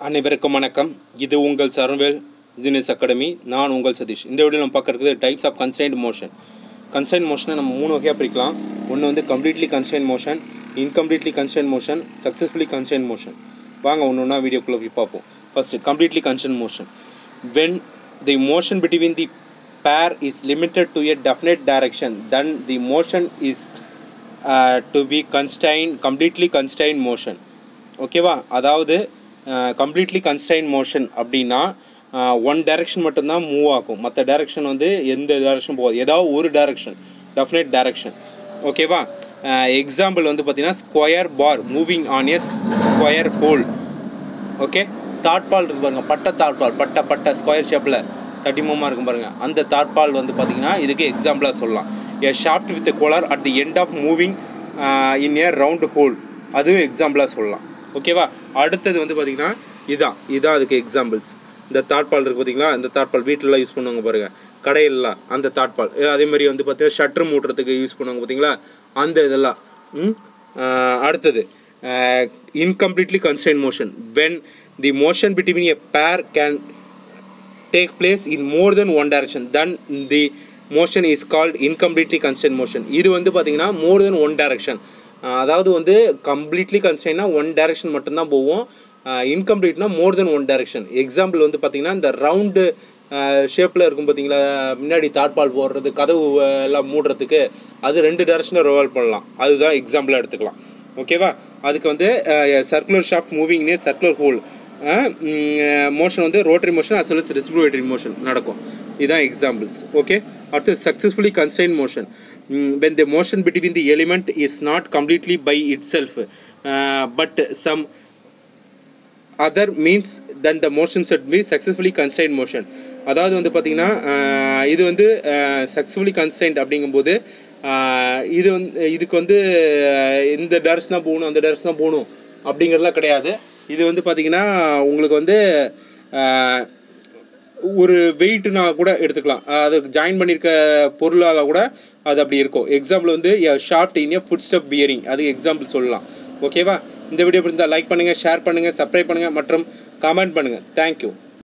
அனைவருக்கும் வணக்கம் இது உங்கள் சர்வேல் பிசினஸ் அகாடமி நான் உங்கள் சதீஷ் இந்த வீடியோ நம்ம பார்க்கறது types of constrained motion constrained மோஷனை நம்ம மூணு வகையாக பிரிக்கலாம் ஒன்று வந்து completely constrained motion incompletely constrained motion successfully constrained motion வாங்க ஒன்று ஒன்றா வீடியோக்குள்ளே போய் பார்ப்போம் first completely constrained motion when the motion between the pair is limited to a definite direction then the motion is uh, to be constrained completely constrained motion ஓகேவா அதாவது completely constrained motion அப்படின்னா one direction மட்டும்தான் move ஆகும் மற்ற direction வந்து எந்த direction போகாது ஏதாவது ஒரு டைரக்ஷன் டெஃபினட் டைரக்ஷன் ஓகேவா எக்ஸாம்பிள் வந்து பார்த்தீங்கன்னா square bar moving on a square hole okay தாட்பால் இருக்கு பாருங்க பட்டை தாட்பால் பட்டை பட்டை ஸ்கொயர் ஷேப்பில் தட்டிமமாக இருக்கும் பாருங்க அந்த தாட்பால் வந்து பார்த்தீங்கன்னா இதுக்கு எக்ஸாம்பிளாக சொல்லலாம் a shaft with collar at the end of moving in a round hole அதுவும் எக்ஸாம்பிளாக சொல்லலாம் ஓகேவா அடுத்தது வந்து பார்த்தீங்கன்னா இதான் இதான் அதுக்கு எக்ஸாம்பிள்ஸ் இந்த தாட்பால் இருக்குது பார்த்தீங்களா இந்த தாட்பால் வீட்டிலலாம் யூஸ் பண்ணுவாங்க பாருங்கள் கடையிலலாம் அந்த தாட்பால் அதே மாதிரி வந்து பார்த்தீங்கன்னா ஷட்டர் மூட்டுறதுக்கு யூஸ் பண்ணுவாங்க பார்த்தீங்களா அந்த இதெல்லாம் ம்? ஆஹ் அடுத்தது incompletely constrained motion when the motion between a pair can take place in more than one direction then the motion is called incompletely constrained motion இது வந்து பார்த்தீங்கன்னா more than one direction அஹ் அதாவது வந்து கம்ப்ளீட்லி கன்ஸ்டைன்னா ஒன் டைரக்ஷன் மட்டும்தான் போவோம் இன்கம்ப்ளீட்னா more then one direction example வந்து பார்த்தீங்கன்னா இந்த ரவுண்டு ஷேப்பில் இருக்கும் பார்த்தீங்களா முன்னாடி தாட்பால் போடுறது கதவு அஹ், எல்லாம் மூடுறதுக்கு அது ரெண்டு டைரக்ஷனில் ரிவால்வ் பண்ணலாம் அதுதான் எக்ஸாம்பிளாக எடுத்துக்கலாம் ஓகேவா அதுக்கு வந்து circular shaft moving near circular hole motion வந்து rotary motion as well as reciprocatory motion நடக்கும் இதுதான் எக்ஸாம்பிள்ஸ் ஓகே அடுத்து successfully constrained motion when the motion between the element is not completely by itself but some other means then the motion said be successfully constrained motion அதாவது வந்து பார்த்திங்கன்னா இது வந்து successfully constraint அப்படிங்கும்போது ஆஹ், இது வந்து இதுக்கு வந்து ஆஹ், இந்த டேரக்ஷன் தான் போகணும் அந்த டேரக்ஷன் தான் போகணும் அப்படிங்கிறதுலாம் கிடையாது இது வந்து பார்த்திங்கன்னா உங்களுக்கு வந்து ஆஹ், ஒரு வெயிட்னா கூட எடுத்துக்கலாம் அது ஜாயின் பண்ணியிருக்க பொருளாக கூட அது அப்படி இருக்கும் எக்ஸாம்பிள் வந்து shaft in footstep bearing அது எக்ஸாம்பிள் சொல்லலாம் ஓகேவா இந்த வீடியோ இருந்தால் லைக் பண்ணுங்கள் ஷேர் பண்ணுங்கள் சப்ஸ்கிரைப் பண்ணுங்கள் மற்றும் கமெண்ட் பண்ணுங்கள் தேங்க்யூ